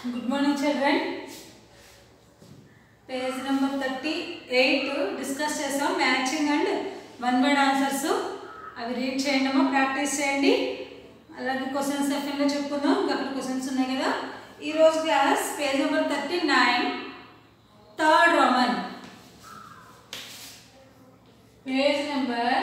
Good morning children page number thirty eight discuss చేసాం matching and one word answers అవి read చేయండి అమ్మా practice చేయండి అలాగే క్వశ్చన్స్ సెక్షన్లో చెప్పుకుందాం ఇంకా అక్కడ క్వశ్చన్స్ ఉన్నాయి కదా ఈరోజు class page number thirty nine third రమన్ page number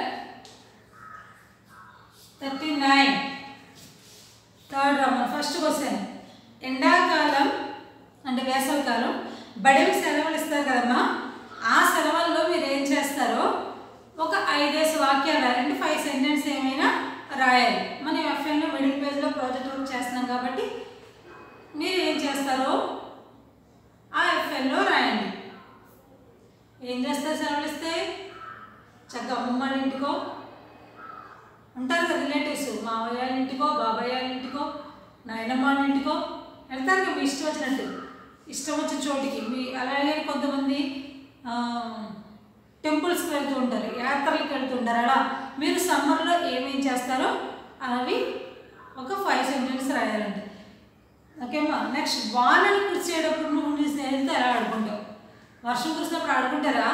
thirty nine third రమన్ ఫస్ట్ క్వశ్చన్ ఎండాకాలం అంటే వేసవికాలం బడికి సెలవులు ఇస్తారు కదమ్మా ఆ సెలవుల్లో మీరు ఏం చేస్తారో ఒక ఐదేసి వాక్యాలు రాయాలంటే ఫైవ్ సెంటెన్స్ ఏమైనా రాయాలి మనం ఎఫ్ఎన్లో మిడిల్ పేజ్లో ప్రాజెక్ట్ వర్క్ చేస్తున్నాం కాబట్టి మీరు ఏం చేస్తారో ఆ ఎఫ్ఎన్లో రాయండి ఏం చేస్తారు సెలవులు ఇస్తే చక్కగా అమ్మమ్మ వాళ్ళ ఇంటికో ఉంటారు కదా రిలేటివ్స్ మావయ్య వాళ్ళ ఇంటికో బాబాయ్ వాళ్ళ ఇంటికో నాయనమ్మ వాళ్ళ ఇంటికో వెళ్తారు కదా మీ ఇష్టం వచ్చినట్టు ఇష్టం వచ్చిన చోటికి మీ అలాగే కొంతమంది ఆ, టెంపుల్స్కి వెళ్తూ ఉంటారు యాత్రలకు వెళ్తుంటారు అలా మీరు సమ్మర్లో ఏమేం చేస్తారో అవి ఒక ఫైవ్ సెంటెన్స్ రాయాలండి ఓకేమ్మా నెక్స్ట్ వానలు కురిసేటప్పుడు నువ్వు నీ స్నేహితులతో ఎలా ఆడుకుంటావు వర్షం కురిసినప్పుడు ఆడుకుంటారా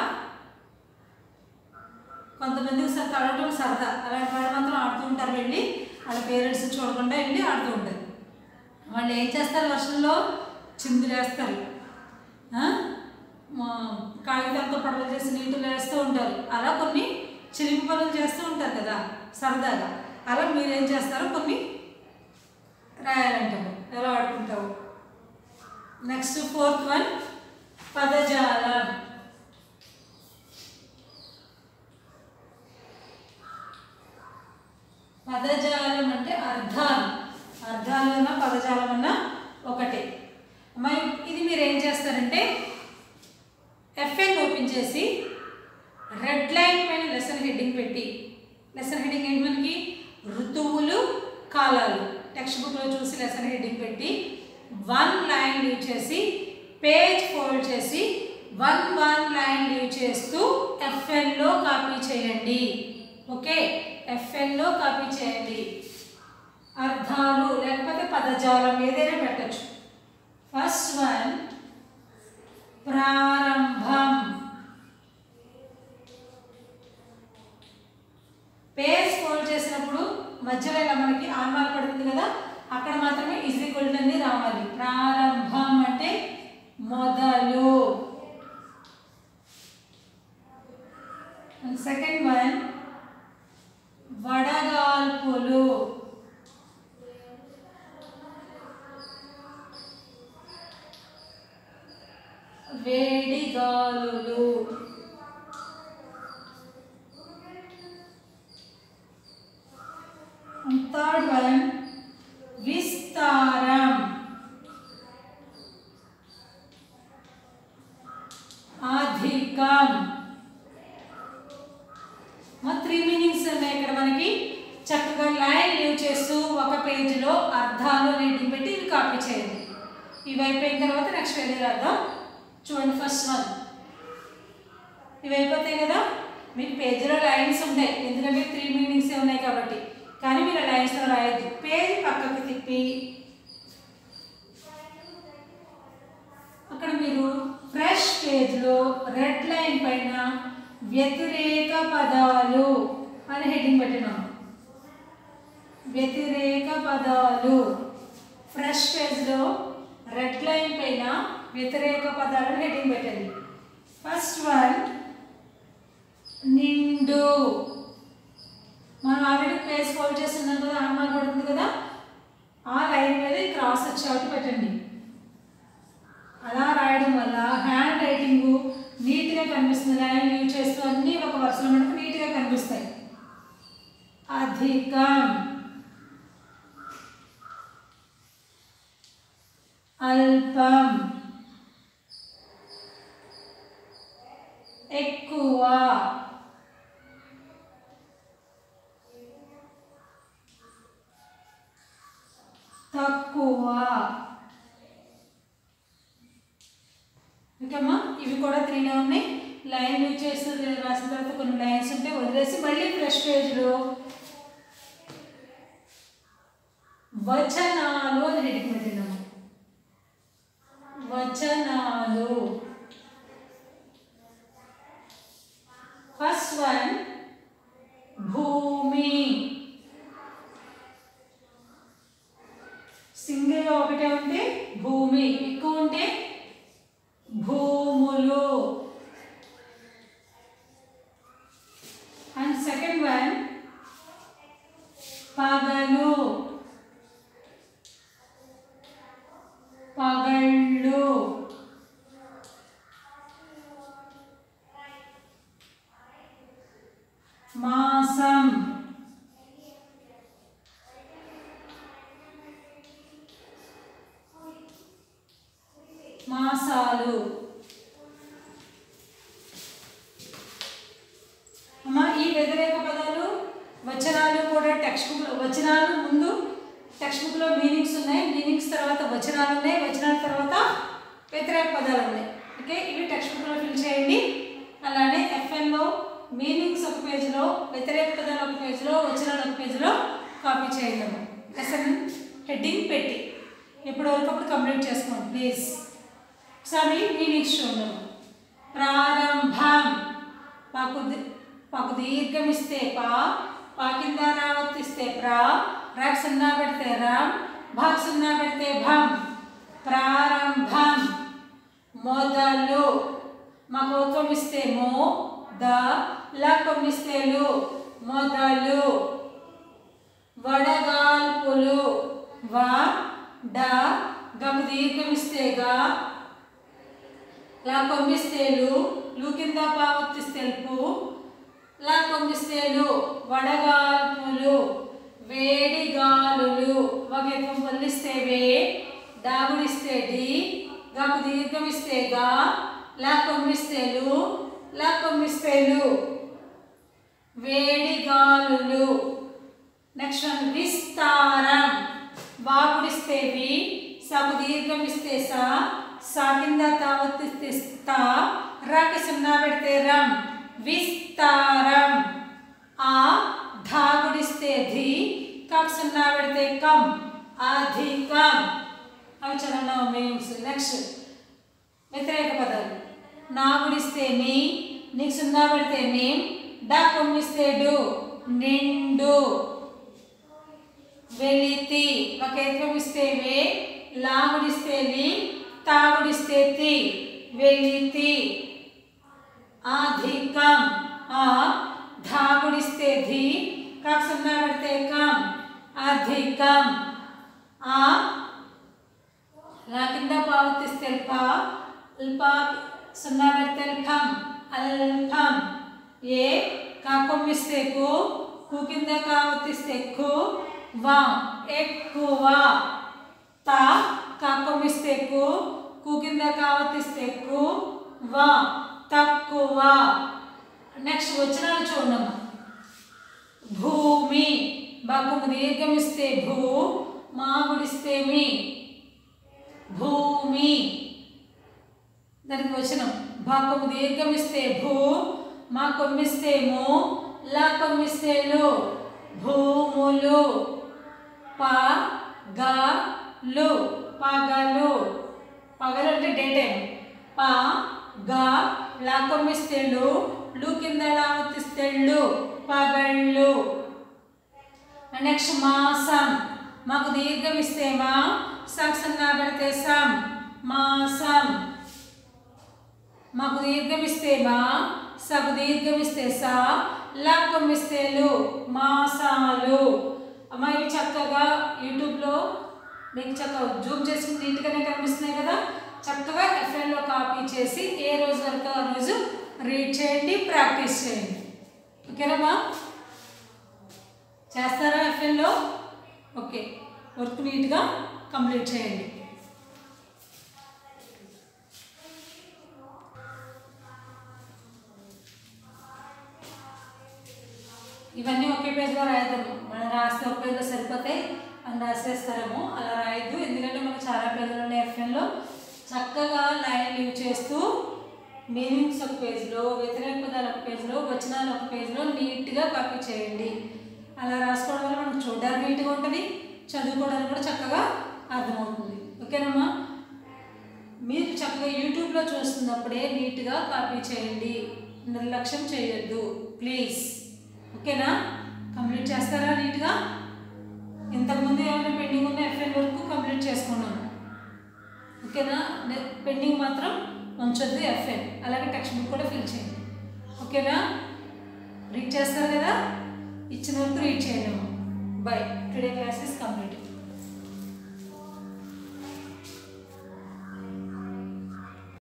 కొంతమందికి సరే తడవటం సరదా అలాంటి వాళ్ళు మాత్రం ఆడుతూ ఉంటారు వెళ్ళి వాళ్ళ పేరెంట్స్ చూడకుండా వెళ్ళి ఆడుతూ ఉంటారు వాళ్ళు ఏం చేస్తారు వర్షంలో చిందులేస్తారు ఆ? మా- కాగితాలతో పడవలు చేసి నీటిలో వేస్తూ ఉంటారు అలా కొన్ని చిలిపి పనులు చేస్తూ ఉంటారు కదా సరదాగా అలా మీరేం చేస్తారో కొన్ని రాయాలంటావు ఎలా ఆడుకుంటావు నెక్స్ట్ ఫోర్త్ వన్ పదజాలం పదజాలం అంటే అర్థాలు అర్థాలు అన్న పదజాలం అన్న ఒకటే మరి ఇది మీరు ఏం చేస్తారంటే ఎఫ్ఎన్ ఓపెన్ చేసి రెడ్ లైన్ పైన లెసన్ హెడ్డింగ్ పెట్టి లెసన్ హెడ్డింగ్ ఏంటి మనకి ఋతువులు కాలాలు టెక్స్ట్ బుక్లో చూసి లెసన్ హెడ్డింగ్ పెట్టి వన్ లైన్ లీవ్ చేసి పేజ్ ఫోల్డ్ చేసి వన్ వన్ లైన్ లీవ్ చేస్తూ ఎఫ్ఎన్లో కాపీ చేయండి ఓకే ఎఫ్ఎన్లో కాపీ చేయండి అర్థాలు లేకపోతే పదజాలం ఏదైనా పెట్టచ్చు ఫస్ట్ వన్ ప్రారంభం పేజ్ ఫోల్డ్ చేసినప్పుడు మధ్యలో ఇలా మనకి ఆన్మాల్ పడుతుంది కదా అక్కడ మాత్రమే ఈజ్ ఈక్వల్ అన్ని రావాలి ప్రారంభం అంటే మొదలు సెకండ్ వన్ వడగాల్పులు వేడిగాలులు థర్డ్ వన్ విస్తారం అధికం మా త్రీ మీనింగ్స్ ఉన్నాయి ఇక్కడ మనకి చక్కగా లైన్ లీవ్ చేస్తూ ఒక పేజీలో అర్థాలు రీడింగ్ పెట్టి ఇవి కాపీ చేయండి ఇవి అయిపోయిన తర్వాత నెక్స్ట్ వెళ్ళి రాద్దాం చూడండి ఫస్ట్ వన్ ఇవి అయిపోతాయి కదా మీకు పేజీలో లైన్స్ ఉంటాయి ఎందుకంటే త్రీ మీనింగ్స్ ఉన్నాయి కాబట్టి కానీ మీరు లైన్స్లో రాయొద్దు పేజ్ పక్కకు తిప్పి అక్కడ మీరు ఫ్రెష్ పేజ్లో రెడ్ లైన్ పైన వ్యతిరేక పదాలు అని హెడ్డింగ్ పెట్టినాం వ్యతిరేక పదాలు ఫ్రెష్ పేజ్లో రెడ్ లైన్ పైన వ్యతిరేక పదాలను హెడ్డింగ్ పెట్టండి ఫస్ట్ వన్ నిండు మనం ఆల్రెడీ పేజ్ ఫోల్డ్ చేస్తున్నాం కదా ఆన్మార్ పడుతుంది కదా ఆ లైన్ మీద ఈ క్రాస్ వచ్చేవాటి పెట్టండి అలా రాయడం వల్ల హ్యాండ్ రైటింగ్ నీట్గా కనిపిస్తుంది లైన్ యూజ్ చేస్తూ అన్నీ ఒక వరుసలో మనకు నీట్గా కనిపిస్తాయి అధికం అల్పం ఎక్కువ తక్కువ ఓకేమ్మా ఇవి కూడా త్రీనే ఉన్నాయి లైన్ యూజ్ చేస్తూ రాసిన తర్వాత కొన్ని లైన్స్ ఉంటాయి వదిలేసి మళ్ళీ ఫ్రెష్ పేజ్లో వచనాలు అని హెడ్డింగ్ పెట్టినాము సింగిల్గా ఒకటే ఉంటే భూమి ఎక్కువ ఉంటే భూములు అండ్ సెకండ్ వన్ పగలు పగళ్ళు మాసం మాసాలు అమ్మా ఈ వ్యతిరేక పదాలు వచనాలు కూడా టెక్స్ట్ బుక్ వచనాలు ముందు టెక్స్ట్ బుక్లో మీనింగ్స్ ఉన్నాయి మీనింగ్స్ తర్వాత వచనాలు ఉన్నాయి వచనాల తర్వాత వ్యతిరేక పదాలు ఉన్నాయి ఓకే ఇవి టెక్స్ట్ బుక్లో ఫిల్ చేయండి అలానే ఎఫ్ఎన్లో మీనింగ్స్ ఒక పేజీలో వ్యతిరేక పదాలు ఒక పేజీలో వచనాలు ఒక పేజీలో కాపీ చేయండి లెసన్ హెడ్డింగ్ పెట్టి ఎప్పటివరకు కంప్లీట్ చేసుకోండి ప్లీజ్ ఒకసారి మీనింగ్స్ చూడండి ప్రారంభం పాకు ది- పాకు దీర్ఘం ఇస్తే పా పా కింద రావత్తిస్తే ప్రా రాక్ సున్నా పెడితే రామ్ భాగ్ సున్నా పెడితే భం ప్రారంభం మొదలు మకోత్వం ఇస్తే మో ద లకం ఇస్తే లు మొదలు వడగాల్పులు వ డ గకు దీర్ఘం ఇస్తే గా లా కొమ్మిస్తేలు లు కింద పావత్తిస్తే పు లా కొమ్మిస్తేలు వడగాల్పులు వేడిగాలులు వగెత్వం పొల్లిస్తే వే డాగుడిస్తే డి గకు దీర్ఘం ఇస్తే గా లా కొమ్మిస్తేలు లా కొమ్మిస్తేలు వేడిగాలులు నెక్స్ట్ వన్ విస్తారం వాగుడిస్తే వి సకు దీర్ఘం ఇస్తే సా సా కింద తావత్తిస్తే తా రాకి సున్నా పెడితే రం విస్తారం ఆ ధాగుడిస్తే ధి కక్ సున్నా పెడితే కం అధికం అవి చదవడం మీనింగ్స్ నెక్స్ట్ వ్యతిరేక పదాలు నా గుడిస్తే నీ నీకు సున్నా పెడితే నీ డా కొమ్మిస్తే డు నిండు వెలితి వకేత్వం ఇస్తే వే లాగుడిస్తే లి తాగుడిస్తే తి వెలితి అధికం ఆ ధాగుడిస్తే ధి కాకు సున్నా పెడితే కం అధికం ఆ లా కింద పావతిస్తే పా అల్పా సున్నా పెడితే అల్పం అల్పం ఏ కాకొమ్మిస్తే కు కు కింద కావతిస్తే కు వా ఎక్కువ తా కాకొమ్మిస్తే కు కు కింద కావతిస్తే కు వా తక్కువ నెక్స్ట్ వచనాలు చూడమ్మా భూమి బాకు దీర్ఘమిస్తే భూ మా గుడిస్తే మీ భూమి దానికి వచనం భా కొమ్ము దీర్ఘమిస్తే భూ మా కొమ్మిస్తే ము లా కొమ్మిస్తే లు భూములు ప గ లు పగలు పగలు అంటే డే టైం ప గ లా కొమ్మిస్తే లు లు కింద లావతిస్తే లు పగళ్ళు నెక్స్ట్ మాసం మాకు దీర్ఘం ఇస్తే మా సక్సన్నా పెడితే సం మాసం మాకు దీర్ఘం ఇస్తే మా సగు దీర్ఘం ఇస్తే సా లక్కం ఇస్తే లు మాసాలు అమ్మ ఇవి చక్కగా యూట్యూబ్లో మీకు చక్కగా జూమ్ చేసి నీట్గానే కనిపిస్తున్నాయి కదా చక్కగా ఎఫ్ఎన్లో కాపీ చేసి ఏ రోజు వరకు ఆ రోజు రీడ్ చేయండి ప్రాక్టీస్ చేయండి ఓకేనమ్మా చేస్తారా ఎఫ్ఎన్లో ఓకే వర్క్ నీట్గా కంప్లీట్ చేయండి ఇవన్నీ ఒకే పేజ్లో రాయద్దాము మనం రాస్తే ఒక పేజ్లో సరిపోతాయి అని రాసేస్తారేమో అలా రాయద్దు ఎందుకంటే మనకు చాలా పేజీలు ఉన్నాయి ఎఫ్ఎన్లో చక్కగా లైన్ లీవ్ చేస్తూ మీనింగ్స్ ఒక పేజ్లో వ్యతిరేక పదాలు ఒక పేజ్లో వచనాలు ఒక పేజ్లో నీట్గా కాపీ చేయండి అలా రాసుకోవడం వల్ల మనకు చూడడానికి నీట్గా ఉంటుంది చదువుకోవడానికి కూడా చక్కగా అర్థమవుతుంది ఓకేనమ్మా మీరు చక్కగా యూట్యూబ్లో చూస్తున్నప్పుడే నీట్గా కాపీ చేయండి నిర్లక్ష్యం చేయొద్దు ప్లీజ్ ఓకేనా కంప్లీట్ చేస్తారా నీట్గా ఇంతకుముందు ఏమైనా పెండింగ్ ఉన్న ఎఫ్ఎన్ వరకు కంప్లీట్ చేసుకున్నాను ఓకేనా నె- పెండింగ్ మాత్రం ఉంచొద్దు ఎఫ్ఎన్ అలాగే టెక్స్ట్ బుక్ కూడా ఫిల్ చేయండి ఓకేనా రీడ్ చేస్తారు కదా ఇచ్చిన వరకు రీడ్ చేయండి bye today class is complete